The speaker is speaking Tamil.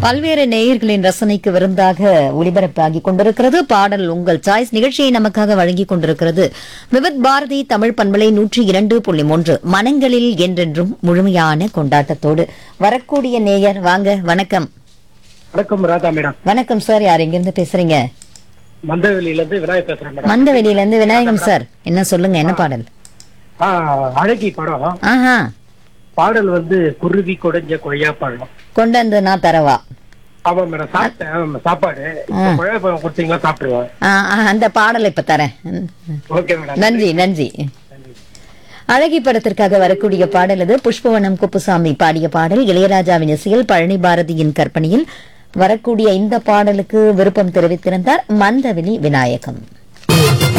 பல்வேறு நேயர்களின் ரசனைக்கு விருந்தாக ஒளிபரப்பாகி கொண்டிருக்கிறது பாடல் உங்கள் சாய்ஸ் நிகழ்ச்சியை நமக்காக வழங்கிக் கொண்டிருக்கிறது விவித் பாரதி தமிழ் பண்பலை நூற்றி இரண்டு புள்ளி மூன்று மனங்களில் என்றென்றும் முழுமையான கொண்டாட்டத்தோடு வரக்கூடிய நேயர் வாங்க வணக்கம் வணக்கம் ராதா மேடம் வணக்கம் சார் யார் எங்கிருந்து பேசுறீங்க மந்தவெளியில இருந்து விநாயகர் பேசுறேன் மேடம் மந்தவெளியில இருந்து விநாயகம் சார் என்ன சொல்லுங்க என்ன பாடல் ஆ, அழகி படம் ஆஹா பாடல் வந்து குருவி குடைஞ்ச கொய்யா பழம் கொண்டு வந்து நான் தரவா ஆமா மேடம் சாப்பிட்டேன் ஆமா, சாப்பாடு இப்ப கொய்யா பழம் கொடுத்தீங்களா சாப்பிடுவேன் ஆ, ஆ, அந்த பாடலை இப்ப தரேன் ஓகே மேடம் நன்றி நன்றி அழகி படத்திற்காக வரக்கூடிய பாடல் இது புஷ்பவனம் குப்புசாமி பாடிய பாடல் இளையராஜாவின் இசையில் பழனி பாரதியின் கற்பனையில் வரக்கூடிய இந்த பாடலுக்கு விருப்பம் தெரிவித்திருந்தார் மந்தவெளி விநாயகம்